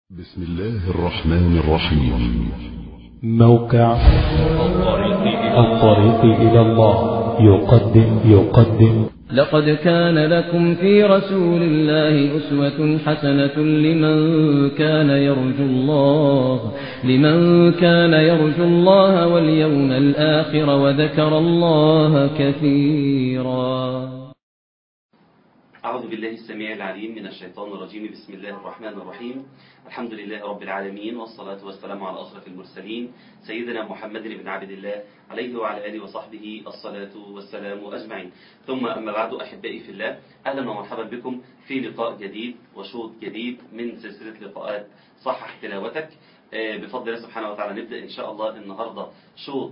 بسم الله الرحمن الرحيم موقع الطريق إلى الله يقدم يقدم لقد كان لكم في رسول الله أسوة حسنة لمن كان يرجو الله لمن كان يرجو الله واليوم الآخر وذكر الله كثيرا أعوذ بالله السميع العليم من الشيطان الرجيم بسم الله الرحمن الرحيم الحمد لله رب العالمين والصلاة والسلام على أشرف المرسلين سيدنا محمد بن عبد الله عليه وعلى آله وصحبه الصلاة والسلام أجمعين ثم أما بعد أحبائي في الله أهلا ومرحبا بكم في لقاء جديد وشوط جديد من سلسلة لقاءات صحح تلاوتك بفضل الله سبحانه وتعالى نبدأ إن شاء الله النهاردة شوط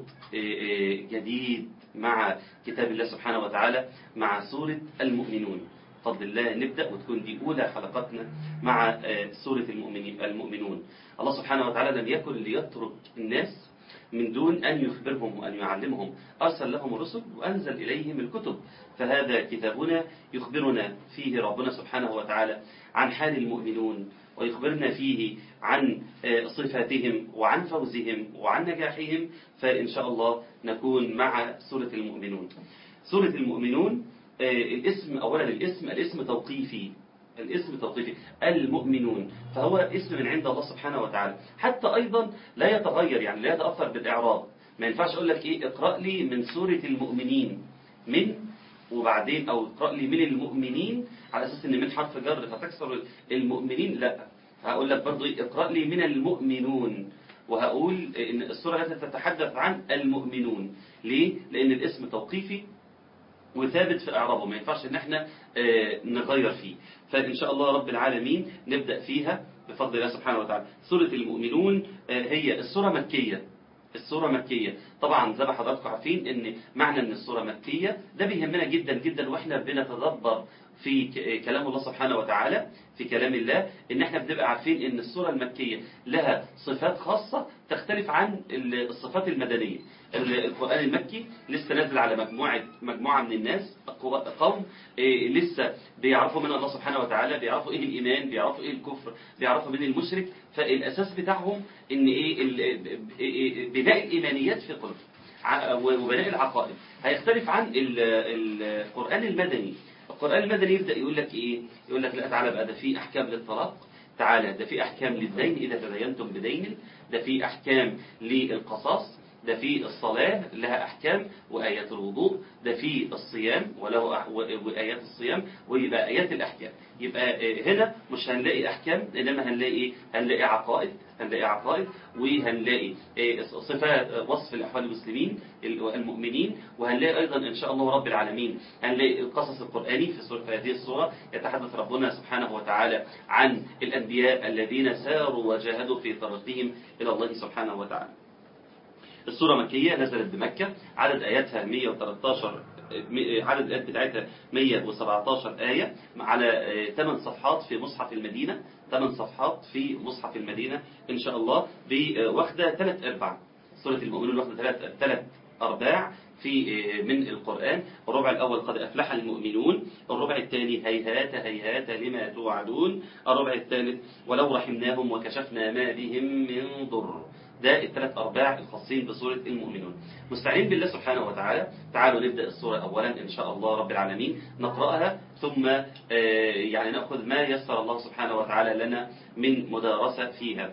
جديد مع كتاب الله سبحانه وتعالى مع سورة المؤمنون بفضل الله نبدأ وتكون دي أولى حلقاتنا مع سورة المؤمنين المؤمنون الله سبحانه وتعالى لم يكن ليترك الناس من دون أن يخبرهم وأن يعلمهم أرسل لهم الرسل وأنزل إليهم الكتب فهذا كتابنا يخبرنا فيه ربنا سبحانه وتعالى عن حال المؤمنون ويخبرنا فيه عن صفاتهم وعن فوزهم وعن نجاحهم فإن شاء الله نكون مع سورة المؤمنون سورة المؤمنون الاسم أولا الاسم الاسم توقيفي الاسم توقيفي المؤمنون فهو اسم من عند الله سبحانه وتعالى حتى أيضا لا يتغير يعني لا يتأثر بالإعراب ما ينفعش أقول لك إيه اقرأ لي من سورة المؤمنين من وبعدين أو اقرأ لي من المؤمنين على أساس إن من حرف جر فتكسر المؤمنين لا هقول لك برضو إيه اقرأ لي من المؤمنون وهقول إن السورة التي تتحدث عن المؤمنون ليه؟ لأن الاسم توقيفي وثابت في إعرابه ما ينفعش إن احنا نغير فيه فإن شاء الله رب العالمين نبدأ فيها بفضل الله سبحانه وتعالى سورة المؤمنون هي السورة مكية السورة مكية طبعا زي ما حضراتكم عارفين ان معنى ان السورة مكية ده بيهمنا جدا جدا واحنا بنتدبر في كلام الله سبحانه وتعالى في كلام الله ان احنا بنبقى عارفين ان السورة المكية لها صفات خاصة تختلف عن الصفات المدنية القرآن المكي لسه نازل على مجموعة مجموعة من الناس قوم لسه بيعرفوا من الله سبحانه وتعالى بيعرفوا ايه الإيمان بيعرفوا ايه الكفر بيعرفوا من المشرك فالأساس بتاعهم ان ايه بناء الإيمانيات في قلب وبناء العقائد هيختلف عن القرآن المدني القرآن المدني يبدأ يقول لك ايه يقول لك لا تعالى بقى ده في احكام للطلاق تعالى ده في احكام للدين اذا تدينتم بدين ده في احكام للقصاص ده في الصلاة لها أحكام وآيات الوضوء ده في الصيام وله وآيات الصيام ويبقى آيات الأحكام يبقى هنا مش هنلاقي أحكام إنما هنلاقي إيه؟ هنلاقي عقائد هنلاقي عقائد وهنلاقي صفات وصف الأحوال المسلمين المؤمنين وهنلاقي أيضا إن شاء الله رب العالمين هنلاقي القصص القرآني في, في هذه الصورة يتحدث ربنا سبحانه وتعالى عن الأنبياء الذين ساروا وجاهدوا في طريقهم إلى الله سبحانه وتعالى السورة مكية نزلت بمكة عدد آياتها 113 عدد الآيات بتاعتها 117 آية على 8 صفحات في مصحف المدينة 8 صفحات في مصحف المدينة إن شاء الله واخدة 3 أرباع سورة المؤمنون واخدة 3 3 أرباع في من القرآن الربع الأول قد أفلح المؤمنون الربع الثاني هيهات هيهات لما توعدون الربع الثالث ولو رحمناهم وكشفنا ما بهم من ضر ده الثلاث أرباع الخاصين بسورة المؤمنون مستعين بالله سبحانه وتعالى تعالوا نبدأ السورة أولا إن شاء الله رب العالمين نقرأها ثم يعني نأخذ ما يسر الله سبحانه وتعالى لنا من مدارسة فيها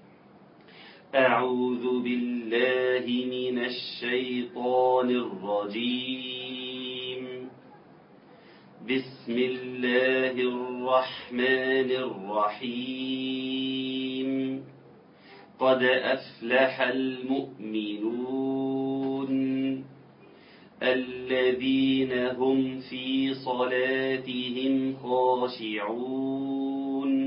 أعوذ بالله من الشيطان الرجيم بسم الله الرحمن الرحيم قد أفلح المؤمنون الذين هم في صلاتهم خاشعون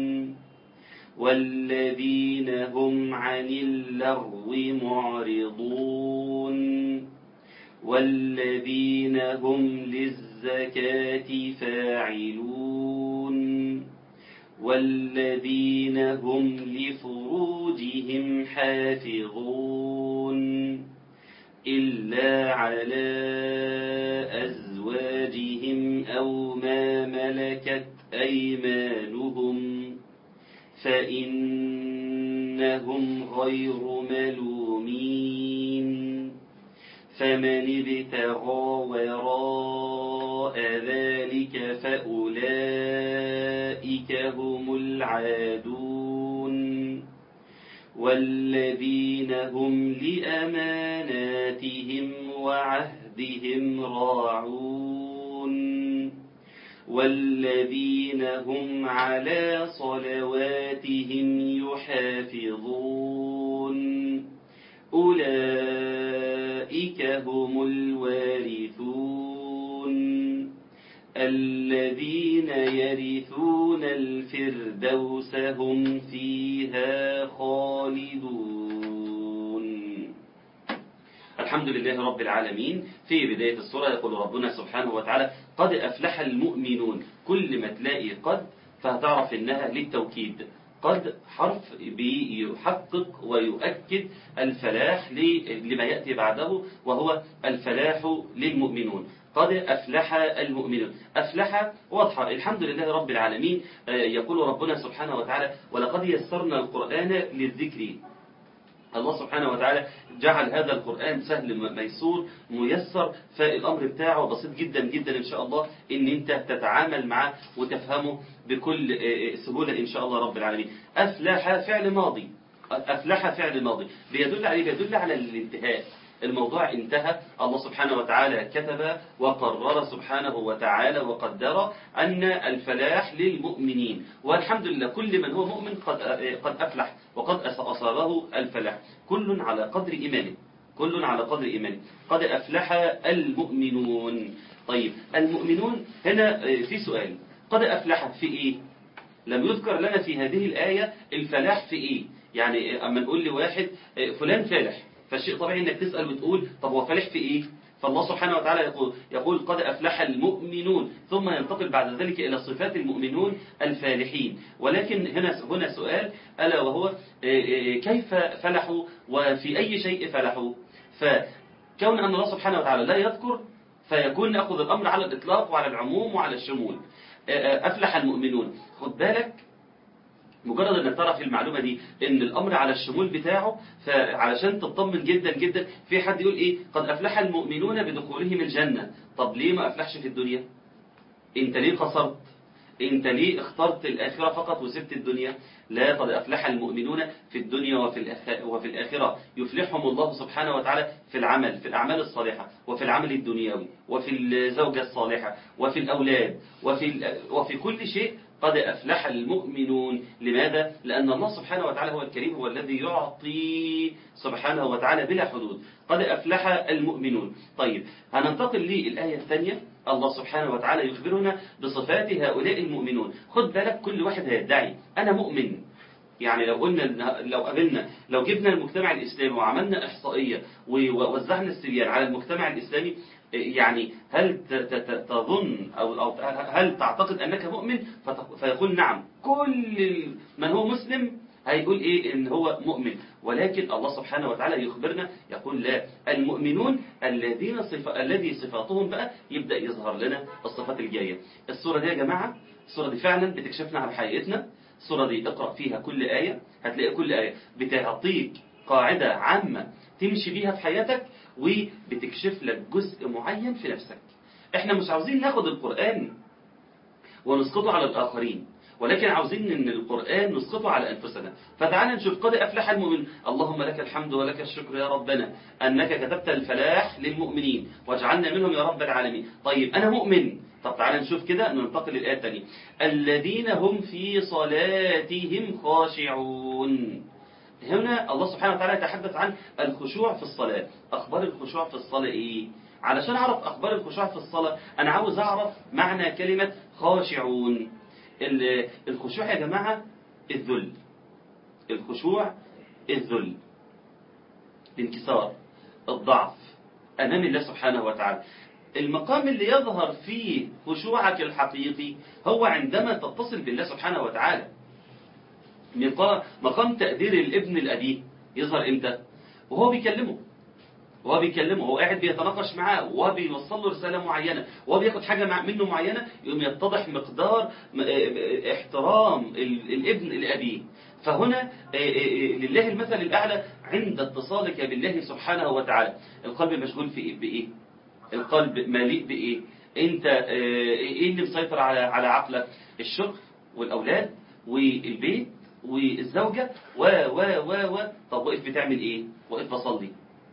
والذين هم عن اللغو معرضون والذين هم للزكاة فاعلون والذين هم لفروجهم حافظون إلا على أزواجهم أو ما ملكت أيمانهم فإن إنهم غير ملومين فمن ابتغى وراء ذلك فأولئك هم العادون والذين هم لأماناتهم وعهدهم راعون والذين هم على صلواتهم يحافظون أولئك هم الوارثون الذين يرثون الفردوس هم فيها خالدون الحمد لله رب العالمين في بداية السورة يقول ربنا سبحانه وتعالى قد أفلح المؤمنون كل ما تلاقي قد فهتعرف إنها للتوكيد قد حرف بيحقق ويؤكد الفلاح لما يأتي بعده وهو الفلاح للمؤمنون قد أفلح المؤمنون أفلح واضحة الحمد لله رب العالمين يقول ربنا سبحانه وتعالى ولقد يسرنا القرآن للذكر الله سبحانه وتعالى جعل هذا القرآن سهل ميسور ميسر فالأمر بتاعه بسيط جدا جدا إن شاء الله إن أنت تتعامل معه وتفهمه بكل سهولة إن شاء الله رب العالمين أفلح فعل ماضي أفلح فعل ماضي بيدل عليه بيدل على الانتهاء الموضوع انتهى الله سبحانه وتعالى كتب وقرر سبحانه وتعالى وقدر أن الفلاح للمؤمنين والحمد لله كل من هو مؤمن قد قد أفلح وقد أصابه الفلاح كل على قدر إيمانه كل على قدر إيمانه قد أفلح المؤمنون طيب المؤمنون هنا في سؤال قد أفلح في إيه لم يذكر لنا في هذه الآية الفلاح في إيه يعني أما نقول لواحد فلان فالح فالشيء طبيعي انك تسأل وتقول طب هو فالح في ايه فالله سبحانه وتعالى يقول, يقول قد أفلح المؤمنون ثم ينتقل بعد ذلك إلى صفات المؤمنون الفالحين ولكن هنا هنا سؤال ألا وهو كيف فلحوا وفي أي شيء فلحوا فكون أن الله سبحانه وتعالى لا يذكر فيكون نأخذ الأمر على الإطلاق وعلى العموم وعلى الشمول أفلح المؤمنون خد بالك مجرد انك تعرف المعلومة دي ان الامر على الشمول بتاعه فعلشان تطمن جدا جدا في حد يقول ايه قد افلح المؤمنون بدخولهم الجنة طب ليه ما افلحش في الدنيا انت ليه قصرت انت ليه اخترت الاخرة فقط وسبت الدنيا لا قد افلح المؤمنون في الدنيا وفي الآخرة, وفي الآخرة يفلحهم الله سبحانه وتعالى في العمل في الأعمال الصالحة وفي العمل الدنيوي وفي الزوجة الصالحة وفي الأولاد وفي, وفي كل شيء قد أفلح المؤمنون لماذا؟ لأن الله سبحانه وتعالى هو الكريم هو الذي يعطي سبحانه وتعالى بلا حدود قد أفلح المؤمنون طيب هننتقل للآية الثانية الله سبحانه وتعالى يخبرنا بصفات هؤلاء المؤمنون خد بالك كل واحد هيدعي أنا مؤمن يعني لو قلنا لو قابلنا لو جبنا المجتمع الإسلامي وعملنا إحصائية ووزعنا السبيان على المجتمع الإسلامي يعني هل تظن أو, أو هل تعتقد أنك مؤمن فيقول نعم كل من هو مسلم هيقول إيه إن هو مؤمن ولكن الله سبحانه وتعالى يخبرنا يقول لا المؤمنون الذين صفة الذي صفاتهم بقى يبدأ يظهر لنا الصفات الجاية الصورة دي يا جماعة الصورة دي فعلا بتكشفنا عن حقيقتنا الصورة دي اقرأ فيها كل آية هتلاقي كل آية بتعطيك قاعدة عامة تمشي بيها في حياتك وبتكشف لك جزء معين في نفسك احنا مش عاوزين ناخد القرآن ونسقطه على الآخرين ولكن عاوزين ان القرآن نسقطه على أنفسنا فتعال نشوف قد أفلح المؤمن اللهم لك الحمد ولك الشكر يا ربنا أنك كتبت الفلاح للمؤمنين واجعلنا منهم يا رب العالمين طيب أنا مؤمن طب تعال نشوف كده ننتقل للآية الثانية الذين هم في صلاتهم خاشعون هنا الله سبحانه وتعالى يتحدث عن الخشوع في الصلاة أخبار الخشوع في الصلاة إيه علشان أعرف أخبار الخشوع في الصلاة أنا عاوز أعرف معنى كلمة خاشعون الخشوع يا جماعة الذل الخشوع الذل الانكسار الضعف أمام الله سبحانه وتعالى المقام اللي يظهر فيه خشوعك الحقيقي هو عندما تتصل بالله سبحانه وتعالى مقام تقدير الابن الأبيه يظهر امتى وهو بيكلمه وهو بيكلمه هو قاعد بيتناقش معاه وهو بيوصل له رسالة معينة وهو بياخد حاجة منه معينة يقوم يتضح مقدار احترام الابن لأبيه فهنا آه، آه، لله المثل الأعلى عند اتصالك بالله سبحانه وتعالى القلب مشغول في إيه؟ بإيه القلب مليء بإيه انت آه، ايه اللي مسيطر على على عقلك الشغل والاولاد والبيت والزوجه و و و و طب واقف بتعمل ايه واقف بصلي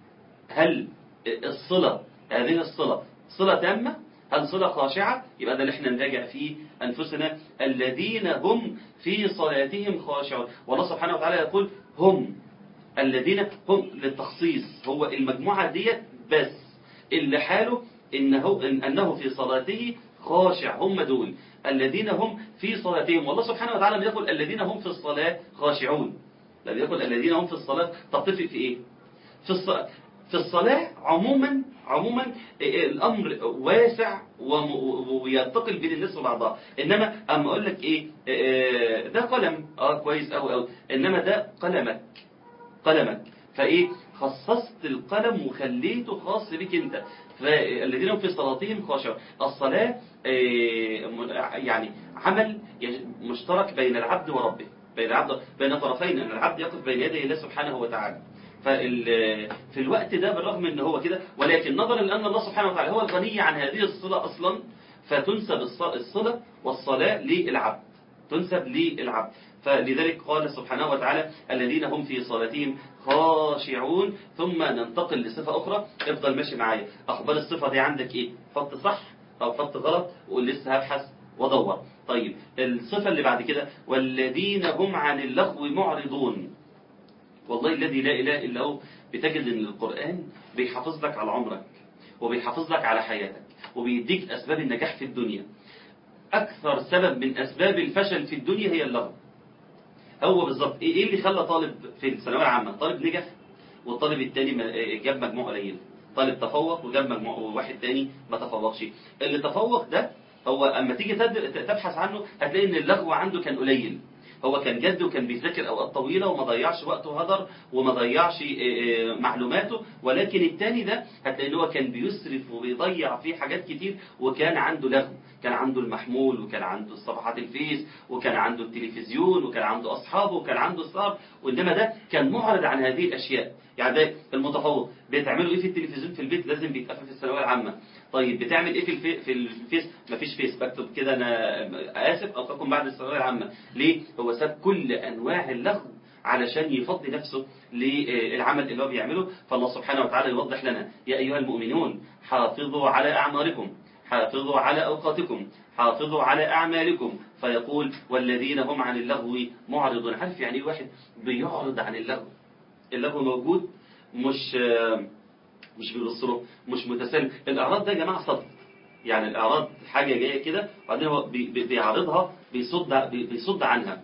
هل الصله هذه الصله صله تامه هل صله خاشعه يبقى ده اللي احنا نراجع فيه انفسنا الذين هم في صلاتهم خاشعون والله سبحانه وتعالى يقول هم الذين هم للتخصيص هو المجموعه ديت بس اللي حاله إنه, إن أنه في صلاته خاشع هم دول الذين هم في صلاتهم والله سبحانه وتعالى لم يقل الذين هم في الصلاة خاشعون لم يقل الذين هم في الصلاة طب تفرق في إيه في الصلاة في الصلاة عموما عموما الأمر واسع وم- وينتقل بين الناس وبعضها إنما أما أقول لك إيه آه، ده قلم آه كويس أوي أوي إنما ده قلمك قلمك فايه خصصت القلم وخليته خاص بك انت فالذين هم في صلاتهم خاشعون الصلاة آه، م- يعني عمل يج- مشترك بين العبد وربه بين العبد بين طرفين ان العبد يقف بين يدي الله سبحانه وتعالى فال في الوقت ده بالرغم ان هو كده ولكن نظرا لان الله سبحانه وتعالى هو الغني عن هذه الصلة اصلا فتنسب الص- الصلة والصلاة للعبد تنسب للعبد فلذلك قال سبحانه وتعالى الذين هم في صلاتهم خاشعون ثم ننتقل لصفة أخرى افضل ماشي معايا أخبار الصفة دي عندك إيه حط صح أو حط غلط وقول لسه هبحث وادور طيب الصفة اللي بعد كده والذين هم عن اللغو معرضون والله الذي لا إله إلا هو بتجد أن القرآن بيحافظ لك على عمرك وبيحافظ لك على حياتك وبيديك أسباب النجاح في الدنيا أكثر سبب من أسباب الفشل في الدنيا هي اللغو هو بالظبط ايه إيه اللي خلى طالب في الثانويه العامه طالب نجح والطالب الثاني ما- جاب مجموع قليل طالب تفوق وجاب مجموع وواحد تاني ما تفوقش اللي تفوق ده هو اما تيجي تد- تبحث عنه هتلاقي ان اللغو عنده كان قليل هو كان جد وكان بيذاكر اوقات طويله وما ضيعش وقته هدر وما ضيعش آه، آه، معلوماته ولكن التاني ده هتلاقي ان هو كان بيسرف وبيضيع فيه حاجات كتير وكان عنده لغو كان عنده المحمول وكان عنده صفحات الفيس وكان عنده التلفزيون وكان عنده اصحابه وكان عنده السهر وانما ده كان معرض عن هذه الاشياء يعني ده المتفوق بتعملوا ايه في التلفزيون في البيت لازم بيتقفل في الثانويه العامه طيب بتعمل ايه في الفي... في الفيس مفيش فيس بكتب كده انا اسف القاكم بعد الثانويه العامه ليه هو ساب كل انواع اللغو علشان يفضي نفسه للعمل اللي هو بيعمله فالله سبحانه وتعالى يوضح لنا يا ايها المؤمنون حافظوا على اعماركم حافظوا على اوقاتكم حافظوا على اعمالكم فيقول والذين هم عن اللغو معرضون عارف يعني ايه واحد بيعرض عن اللغو اللغو موجود مش مش بيبص له مش متسلم الاعراض ده يا جماعه صدق يعني الاعراض حاجه جايه كده وبعدين هو بي- بي- بيعرضها بيصد بي- بيصد عنها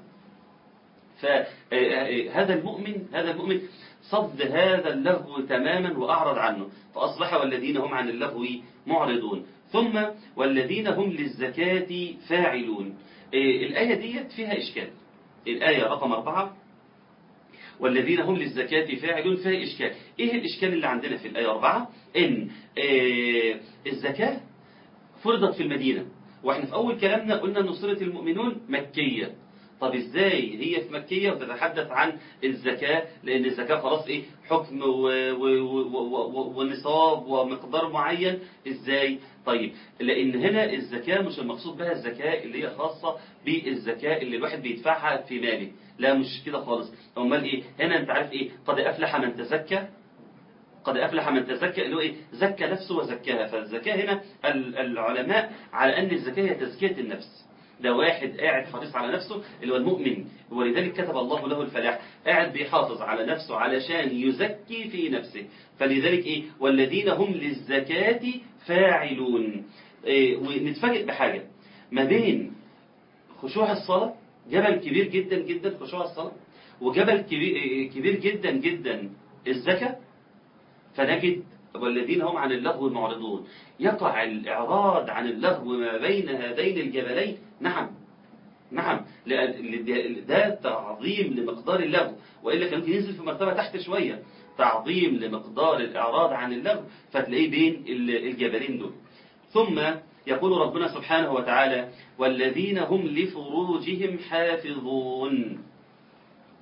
فهذا المؤمن هذا المؤمن صد هذا اللغو تماما وأعرض عنه فأصبح والذين هم عن اللغو معرضون ثم والذين هم للزكاة فاعلون إيه، الآية ديت فيها إشكال الآية رقم أربعة والذين هم للزكاة فاعلون فيها إشكال إيه الإشكال اللي عندنا في الآية أربعة إن إيه، الزكاة فرضت في المدينة واحنا في أول كلامنا قلنا أن سورة المؤمنون مكية طب ازاي هي في مكية وتتحدث عن الزكاة لأن الزكاة خلاص إيه حكم و- و- و- و- ونصاب ومقدار معين ازاي طيب لأن هنا الزكاة مش المقصود بها الزكاة اللي هي خاصة بالزكاة اللي الواحد بيدفعها في ماله لا مش كده خالص امال ايه هنا انت عارف ايه قد افلح من تزكى قد أفلح من تزكى اللي هو إيه زكى نفسه وزكاها فالزكاة هنا ال- العلماء على أن الزكاة هي تزكية النفس ده واحد قاعد حريص على نفسه اللي هو المؤمن ولذلك كتب الله له الفلاح قاعد بيحافظ على نفسه علشان يزكي في نفسه فلذلك إيه والذين هم للزكاة فاعلون إيه ونتفاجئ بحاجة ما بين خشوع الصلاة جبل كبير جدا جدا خشوع الصلاة وجبل كبير, كبير جدا جدا الزكاة فنجد والذين هم عن اللغو معرضون يقع الإعراض عن اللغو ما بين هذين الجبلين نعم نعم لأن ده تعظيم لمقدار اللغو وإلا كان ممكن ينزل في مرتبة تحت شوية تعظيم لمقدار الإعراض عن اللغو فتلاقيه بين الجبلين دول ثم يقول ربنا سبحانه وتعالى والذين هم لفروجهم حافظون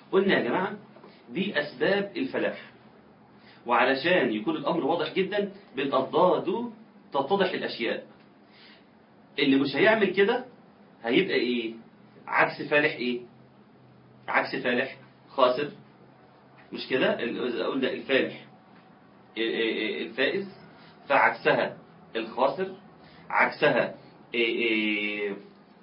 قلنا يا جماعة دي أسباب الفلاح وعلشان يكون الأمر واضح جدا بالأضداد تتضح الأشياء اللي مش هيعمل كده هيبقى إيه عكس فالح إيه عكس فالح خاسر مش كده ال- قلنا الفالح الفائز فعكسها الخاسر عكسها إيه إيه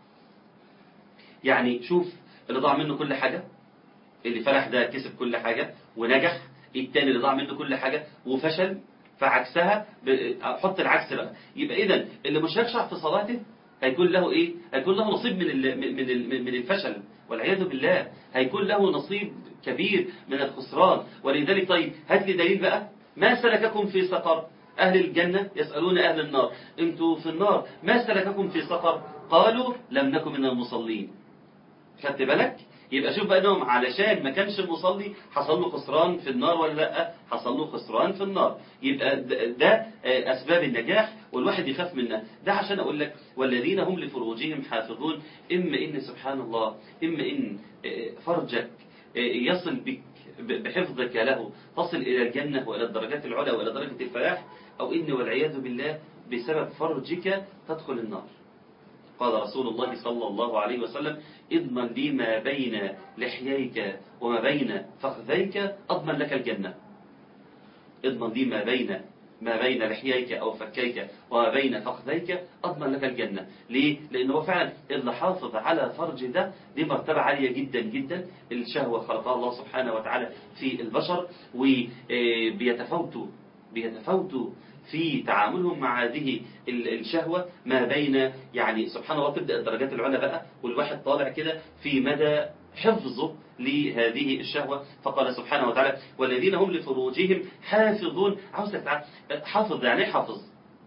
يعني شوف اللي ضاع منه كل حاجة اللي فرح ده كسب كل حاجة ونجح التاني اللي ضاع منه كل حاجة وفشل فعكسها ب- حط العكس بقى يبقى اذا اللي مش هيخشع في صلاته هيكون له ايه هيكون له نصيب من ال- من ال- من الفشل والعياذ بالله هيكون له نصيب كبير من الخسران ولذلك طيب هات لي دليل بقى ما سلككم في سقر أهل الجنة يسألون أهل النار أنتوا في النار ما سلككم في سقر قالوا لم نكن من المصلين خدت بالك يبقى شوف بقى انهم علشان ما كانش مصلي حصل له خسران في النار ولا لا حصل له خسران في النار يبقى ده, ده آه، اسباب النجاح والواحد يخاف منها ده عشان اقول لك والذين هم لفروجهم حافظون اما ان سبحان الله اما ان آه، فرجك آه، يصل بك ب- بحفظك له تصل الى الجنه والى الدرجات العلى والى درجه الفلاح او ان والعياذ بالله بسبب فرجك تدخل النار قال رسول الله صلى الله عليه وسلم اضمن لي ما بين لحييك وما بين فخذيك أضمن لك الجنة اضمن لي ما بين ما بين لحييك أو فكيك وما بين فخذيك أضمن لك الجنة ليه؟ لأنه هو فعلا اللي حافظ على فرج ده دي مرتبة عالية جدا جدا الشهوة خلقها الله سبحانه وتعالى في البشر وبيتفاوتوا بيتفاوتوا في تعاملهم مع هذه ال- الشهوة ما بين يعني سبحان الله تبدأ الدرجات العلى بقى والواحد طالع كده في مدى حفظه لهذه الشهوة فقال سبحانه وتعالى والذين هم لفروجهم حافظون عاوزك تعرف حافظ يعني ايه حافظ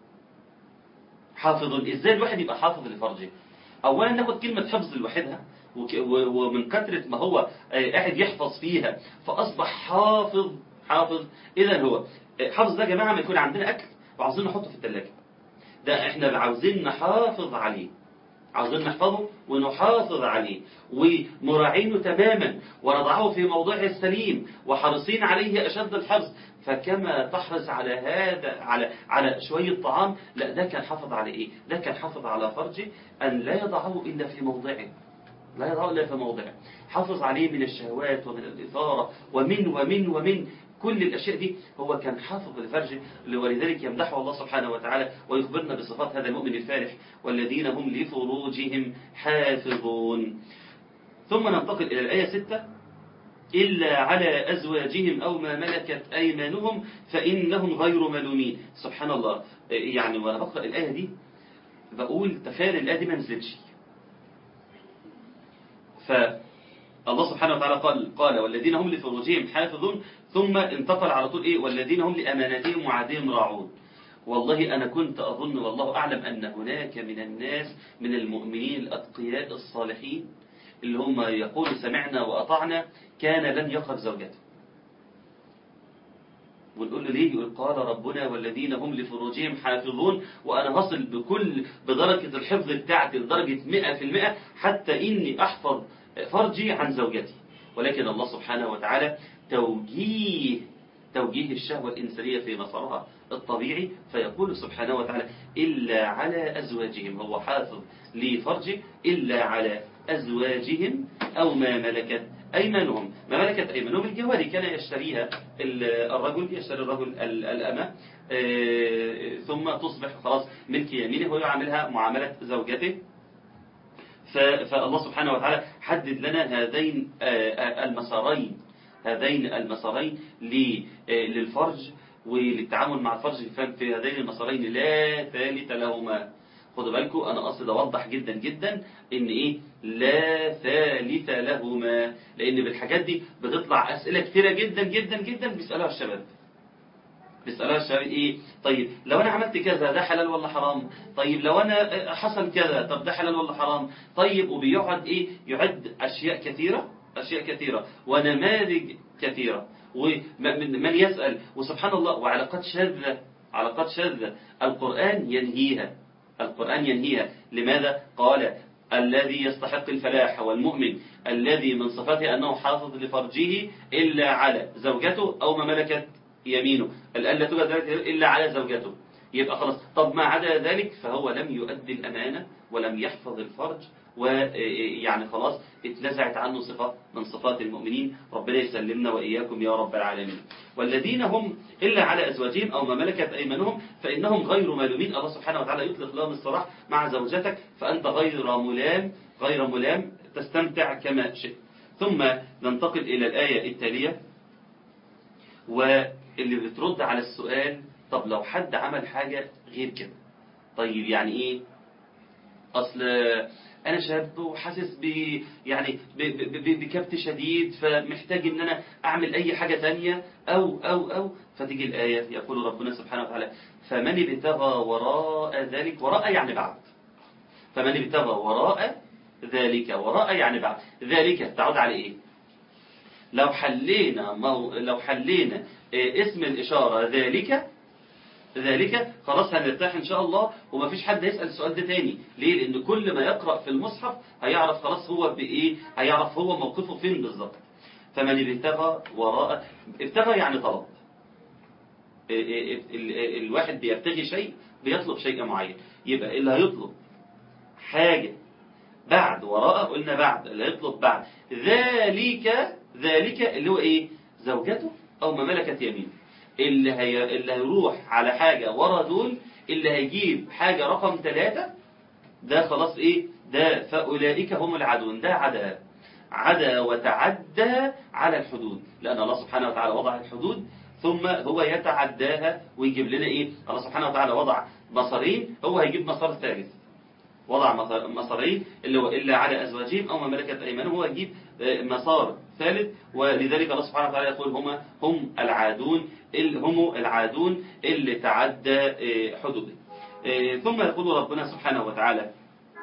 حافظ ازاي الواحد يبقى حافظ لفرجه اولا ناخد كلمة حفظ لوحدها وك- و- ومن كثرة ما هو آه، قاعد يحفظ فيها فأصبح حافظ حافظ إذا هو آه، حافظ ده يا جماعة ما يكون عندنا أكل وعاوزين نحطه في الثلاجة ده احنا عاوزين نحافظ عليه عاوزين نحفظه ونحافظ عليه ومراعينه تماما ونضعه في موضعه السليم وحريصين عليه أشد الحرص فكما تحرص على هذا على على شوية طعام لا ده كان حافظ على ايه ده كان حافظ على فرجه أن لا يضعه إلا في موضعه لا يضعه إلا في موضعه حافظ عليه من الشهوات ومن الإثارة ومن ومن ومن كل الأشياء دي هو كان حافظ لفرجه ولذلك يمدحه الله سبحانه وتعالى ويخبرنا بصفات هذا المؤمن الفالح والذين هم لفروجهم حافظون ثم ننتقل إلى الآية 6 إلا على أزواجهم أو ما ملكت أيمانهم فإنهم غير ملومين سبحان الله يعني وأنا بقرأ الآية دي بقول تخيل الآية دي ما نزلتش فالله سبحانه وتعالى قال قال والذين هم لفروجهم حافظون ثم انتقل على طول إيه والذين هم لأماناتهم وعهدهم راعون والله أنا كنت أظن والله أعلم أن هناك من الناس من المؤمنين الأتقياء الصالحين اللي هم يقول سمعنا وأطعنا كان لن يقرب زوجته ونقول له ليه يقول قال ربنا والذين هم لفروجهم حافظون وأنا هصل بكل بدرجة الحفظ بتاعتي لدرجة مئة في المئة حتى إني أحفظ فرجي عن زوجتي ولكن الله سبحانه وتعالى توجيه توجيه الشهوة الإنسانية في مسارها الطبيعي فيقول سبحانه وتعالى إلا على أزواجهم هو حافظ لفرجه إلا على أزواجهم أو ما ملكت أيمانهم ما ملكت أيمانهم الجواري كان يشتريها ال- الرجل يشتري الرجل ال- الأمة آه، ثم تصبح خلاص ملك يمينه ويعاملها معاملة زوجته ف- فالله سبحانه وتعالى حدد لنا هذين آه، آه، المسارين هذين المسارين ل- آه، للفرج وللتعامل مع الفرج في- في هذين المسارين لا ثالث لهما خدوا بالكم انا قصد اوضح جدا جدا ان ايه لا ثالث لهما لان بالحاجات دي بتطلع اسئله كثيره جدا جدا جدا بيسالوها الشباب بيسألها الشباب ايه طيب لو انا عملت كذا ده حلال ولا حرام طيب لو انا حصل كذا طب ده حلال ولا حرام طيب وبيقعد ايه يعد اشياء كثيرة اشياء كثيرة ونماذج كثيرة ومن من يسأل وسبحان الله وعلاقات شاذة علاقات شاذة القرآن ينهيها القرآن ينهيها لماذا قال الذي يستحق الفلاح هو المؤمن الذي من صفاته أنه حافظ لفرجه إلا على زوجته أو ما ملكت يمينه الآن لا توجد ذلك إلا على زوجته يبقى خلاص طب ما عدا ذلك فهو لم يؤدي الأمانة ولم يحفظ الفرج ويعني خلاص اتنزعت عنه صفة من صفات المؤمنين ربنا يسلمنا وإياكم يا رب العالمين والذين هم إلا على أزواجهم أو ما ملكت أيمانهم فإنهم غير ملومين الله سبحانه وتعالى يطلق لهم الصراح مع زوجتك فأنت غير ملام غير ملام تستمتع كما شئت ثم ننتقل إلى الآية التالية واللي بترد على السؤال طب لو حد عمل حاجة غير كده طيب يعني ايه اصل انا شاب وحاسس ب يعني ب- ب- ب- بكبت شديد فمحتاج ان انا اعمل اي حاجة تانية او او او فتيجي الآية يقول ربنا سبحانه وتعالى فمن ابتغى وراء ذلك وراء يعني بعد فمن ابتغى وراء ذلك وراء يعني بعد ذلك تعود على ايه لو حلينا مو... لو حلينا إيه، اسم الإشارة ذلك ذلك خلاص هنرتاح إن شاء الله ومفيش حد هيسأل السؤال ده تاني ليه لأن كل ما يقرأ في المصحف هيعرف خلاص هو بإيه هيعرف هو موقفه فين بالظبط فمن ابتغى وراء ابتغى يعني طلب إيه، إيه، ال- ال- الواحد بيبتغي شيء بيطلب شيء معين يبقى اللي هيطلب حاجة بعد وراء قلنا بعد اللي هيطلب بعد ذلك ذلك اللي هو ايه زوجته او ما ملكت يمينه اللي هي اللي هيروح على حاجة ورا دول اللي هيجيب حاجة رقم ثلاثة ده خلاص ايه ده فأولئك هم العدون ده عدا عدا وتعدى على الحدود لأن الله سبحانه وتعالى وضع الحدود ثم هو يتعداها ويجيب لنا ايه الله سبحانه وتعالى وضع مسارين هو هيجيب مسار ثالث وضع مسار- مسارين اللي هو إلا على أزواجهم أو ما ملكت أيمانهم هو يجيب آه، مسار ثالث ولذلك الله سبحانه وتعالى يقول هما هم العادون ال- هم العادون اللي تعدى آه، حدوده آه، ثم يقول ربنا سبحانه وتعالى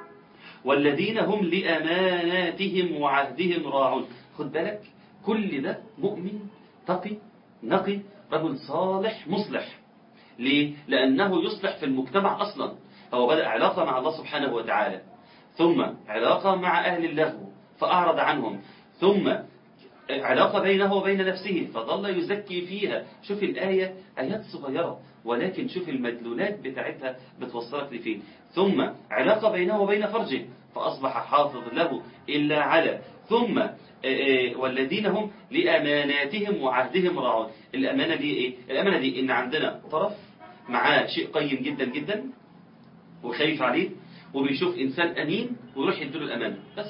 والذين هم لأماناتهم وعهدهم راعون خد بالك كل ده مؤمن تقي نقي رجل صالح مصلح ليه؟ لأنه يصلح في المجتمع أصلا هو بدأ علاقة مع الله سبحانه وتعالى ثم علاقة مع أهل اللغو فأعرض عنهم ثم علاقة بينه وبين نفسه فظل يزكي فيها شوف الآية آيات صغيرة ولكن شوف المدلولات بتاعتها بتوصلك لفين ثم علاقة بينه وبين فرجه فأصبح حافظ له إلا على ثم آه، آه، والذين هم لأماناتهم وعهدهم راعون الأمانة دي إيه؟ الأمانة دي إن عندنا طرف معاه شيء قيم جدا جدا وخايف عليه وبيشوف إنسان أمين ويروح يديله الأمانة بس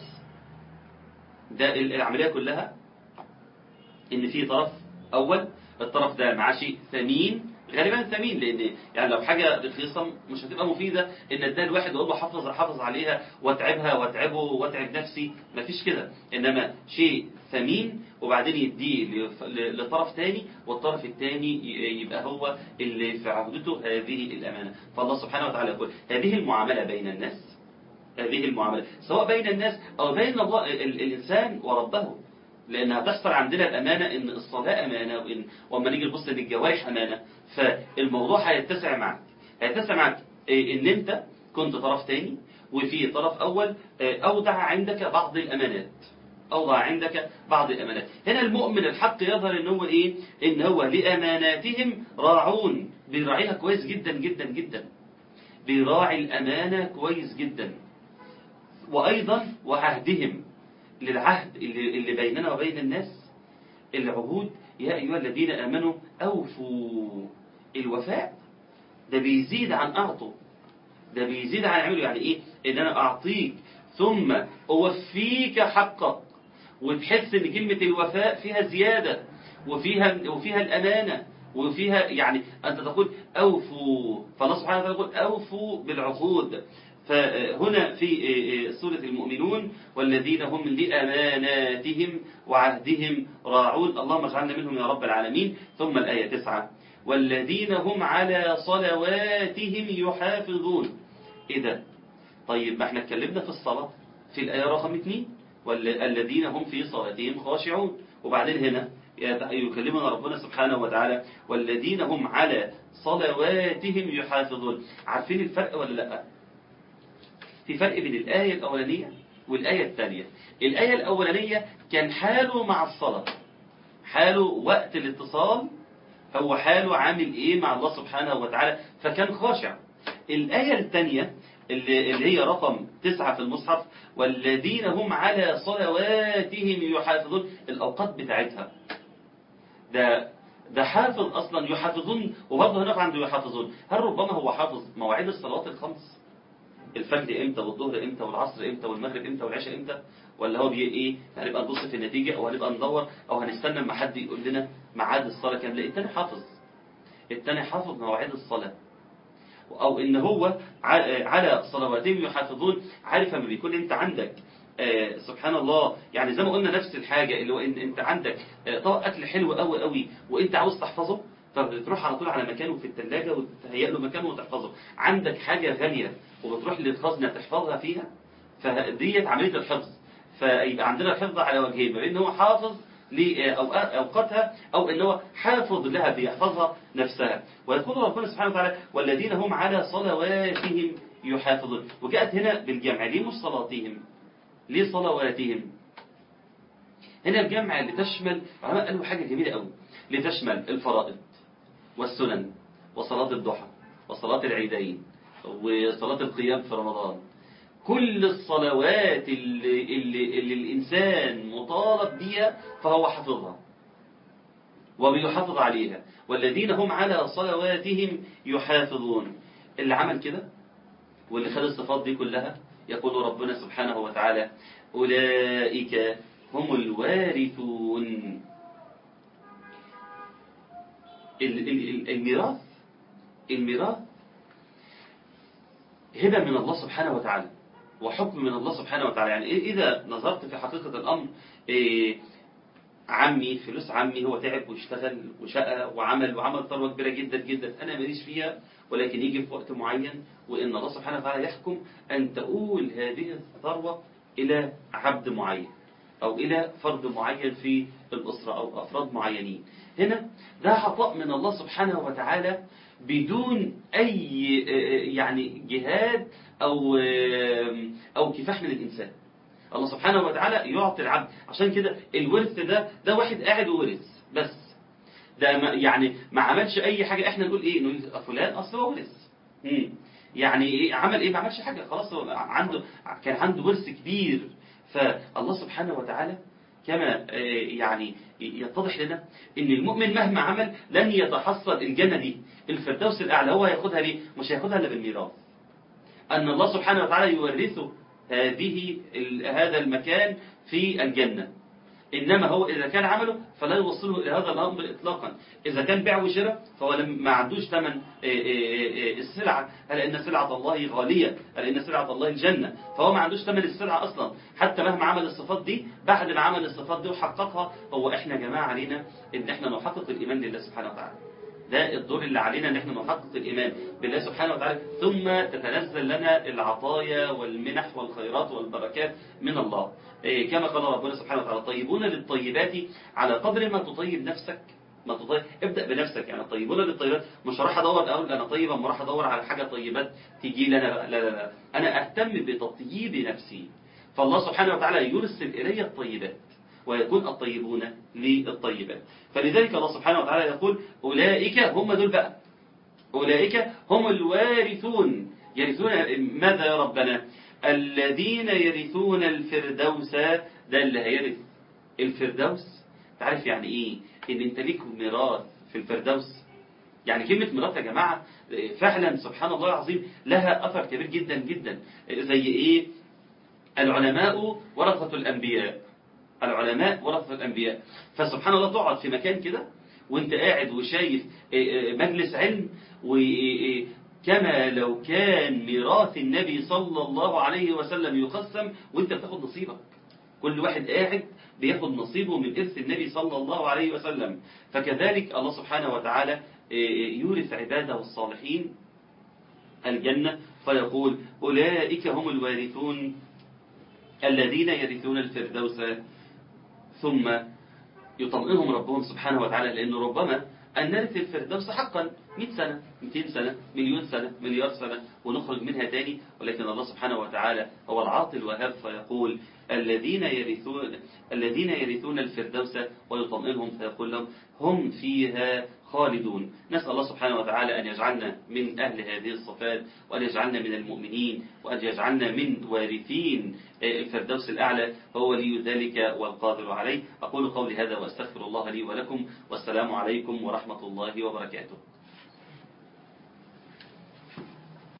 ده العملية كلها ان في طرف اول الطرف ده معاه شيء ثمين غالبا ثمين لان يعني لو حاجه رخيصه مش هتبقى مفيده ان اديها الواحد واقول له حافظ حافظ عليها واتعبها واتعبه واتعب نفسي مفيش كده انما شيء ثمين وبعدين يديه لف- ل- لطرف تاني والطرف التاني ي- يبقى هو اللي في عهدته هذه الامانه فالله سبحانه وتعالى يقول هذه المعامله بين الناس هذه المعاملة سواء بين الناس أو بين الله ال- الإنسان وربه لأنها تحصل عندنا الأمانة إن الصلاة أمانة وإن وأما نيجي نبص إن الجوارح أمانة فالموضوع هيتسع معك هيتسع معك إيه، إن أنت كنت طرف تاني وفي طرف أول إيه، أودع عندك بعض الأمانات أوضع عندك بعض الأمانات هنا المؤمن الحق يظهر إن هو إيه إن هو لأماناتهم راعون بيراعيها كويس جدا جدا جدا بيراعي الأمانة كويس جدا وأيضا وعهدهم للعهد اللي, اللي بيننا وبين الناس العهود يا أيها الذين آمنوا أوفوا الوفاء ده بيزيد عن أعطوا ده بيزيد عن عمله يعني إيه إن أنا أعطيك ثم أوفيك حقك وتحس إن كلمة الوفاء فيها زيادة وفيها وفيها الأمانة وفيها يعني أنت تقول أوفوا فالله سبحانه وتعالى يقول أوفوا بالعقود فهنا في سورة المؤمنون والذين هم لأماناتهم وعهدهم راعون اللهم اجعلنا منهم يا رب العالمين ثم الآية تسعة والذين هم على صلواتهم يحافظون إيه ده طيب ما احنا اتكلمنا في الصلاة في الآية رقم اثنين والذين هم في صلاتهم خاشعون وبعدين هنا يكلمنا ربنا سبحانه وتعالى والذين هم على صلواتهم يحافظون عارفين الفرق ولا لا في فرق بين الآية الأولانية والآية الثانية الآية الأولانية كان حاله مع الصلاة حاله وقت الاتصال هو حاله عامل ايه مع الله سبحانه وتعالى فكان خاشع الآية الثانية اللي, اللي هي رقم تسعة في المصحف والذين هم على صلواتهم يحافظون الأوقات بتاعتها ده ده حافظ أصلا يحافظون وبرضه هناك عنده يحافظون هل ربما هو حافظ مواعيد الصلوات الخمس الفجر امتى والظهر امتى والعصر امتى والمغرب امتى والعشاء امتى ولا هو بي ايه هنبقى نبص في النتيجة او هنبقى ندور او هنستنى اما حد يقول لنا ميعاد الصلاة كام لا التاني حافظ التاني حافظ مواعيد الصلاة او ان هو على صلواتهم يحافظون عارف لما بيكون انت عندك آه سبحان الله يعني زي ما قلنا نفس الحاجة اللي هو ان انت عندك آه طبق اكل حلو قوي قوي وانت عاوز تحفظه فبتروح على طول على مكانه في الثلاجة وتهيئ له مكانه وتحفظه عندك حاجة غالية وبتروح للخزنة تحفظها فيها فديت عملية الحفظ فيبقى عندنا الحفظ على وجهين ما بين هو حافظ لأوقاتها أو إن هو حافظ لها بيحفظها نفسها ويقول ربنا سبحانه وتعالى والذين هم على صلواتهم يحافظون وجاءت هنا بالجمع ليه مش صلاتهم ليه صلواتهم هنا الجمع اللي تشمل العلماء قالوا حاجة جميلة قوي لتشمل الفرائض والسنن وصلاة الضحى وصلاة العيدين وصلاة القيام في رمضان كل الصلوات اللي, اللي, اللي الإنسان مطالب بها فهو حفظها وبيحافظ عليها والذين هم على صلواتهم يحافظون اللي عمل كده واللي خد الصفات دي كلها يقول ربنا سبحانه وتعالى أولئك هم الوارثون الميراث الميراث هبة من الله سبحانه وتعالى وحكم من الله سبحانه وتعالى يعني إذا نظرت في حقيقة الأمر إيه عمي فلوس عمي هو تعب واشتغل وشقى وعمل وعمل ثروة كبيرة جدا جدا أنا ماليش فيها ولكن يجي في وقت معين وإن الله سبحانه وتعالى يحكم أن تؤول هذه الثروة إلى عبد معين أو إلى فرد معين في الأسرة أو أفراد معينين هنا ده عطاء من الله سبحانه وتعالى بدون أي يعني جهاد أو أو كفاح من الإنسان الله سبحانه وتعالى يعطي العبد عشان كده الورث ده ده واحد قاعد وورث بس ده ما يعني ما عملش أي حاجة احنا نقول إيه نقول فلان أصل هو ورث يعني إيه عمل إيه ما عملش حاجة خلاص هو عنده كان عنده ورث كبير فالله سبحانه وتعالى كما يعني يتضح لنا ان المؤمن مهما عمل لن يتحصل الجنة دي الفردوس الأعلى هو هياخدها ليه مش هياخدها إلا بالميراث أن الله سبحانه وتعالى يورثه هذه هذا المكان في الجنة إنما هو إذا كان عمله فلا يوصله إلى هذا الأمر إطلاقا إذا كان بيع وشراء فهو ما عندوش ثمن السلعة لأن سلعة الله غالية لأن سلعة الله الجنة فهو ما عندوش ثمن السلعة أصلا حتى مهما عمل الصفات دي بعد ما عمل الصفات دي وحققها هو إحنا جماعة علينا إن إحنا نحقق الإيمان لله سبحانه وتعالى ده الدور اللي علينا ان احنا نحقق الايمان بالله سبحانه وتعالى ثم تتنزل لنا العطايا والمنح والخيرات والبركات من الله إيه كما قال ربنا سبحانه وتعالى طيبون للطيبات على قدر ما تطيب نفسك ما تطيب ابدا بنفسك يعني طيبون للطيبات مش هروح ادور اقول انا طيبه ما راح ادور على حاجه طيبات تيجي لي انا لا لا لا انا اهتم بتطيب نفسي فالله سبحانه وتعالى يرسل الي الطيبات ويكون الطيبون للطيبات فلذلك الله سبحانه وتعالى يقول أولئك هم دول بقى أولئك هم الوارثون يرثون ماذا يا ربنا الذين يرثون الفردوس ده اللي هيرث الفردوس تعرف يعني ايه ان انت ليك ميراث في الفردوس يعني كلمة ميراث يا جماعة فعلا سبحان الله العظيم لها أثر كبير جدا جدا زي ايه العلماء ورثة الأنبياء العلماء ورثة الأنبياء فسبحان الله تقعد في مكان كده وانت قاعد وشايف مجلس علم وكما لو كان ميراث النبي صلى الله عليه وسلم يقسم وانت بتاخد نصيبك كل واحد قاعد بياخد نصيبه من إرث النبي صلى الله عليه وسلم فكذلك الله سبحانه وتعالى يورث عباده الصالحين الجنة فيقول أولئك هم الوارثون الذين يرثون الفردوس ثم يطمئنهم ربهم سبحانه وتعالى لأنه ربما أن نرث الفردوس حقا 100 سنة 200 سنة مليون سنة مليار سنة ونخرج منها تاني ولكن الله سبحانه وتعالى هو العاطي الوهاب فيقول الذين يرثون الذين يرثون الفردوس ويطمئنهم فيقول لهم هم فيها خالدون نسأل الله سبحانه وتعالى أن يجعلنا من أهل هذه الصفات وأن يجعلنا من المؤمنين وأن يجعلنا من وارثين الفردوس الأعلى هو لي ذلك والقادر عليه أقول قولي هذا وأستغفر الله لي ولكم والسلام عليكم ورحمة الله وبركاته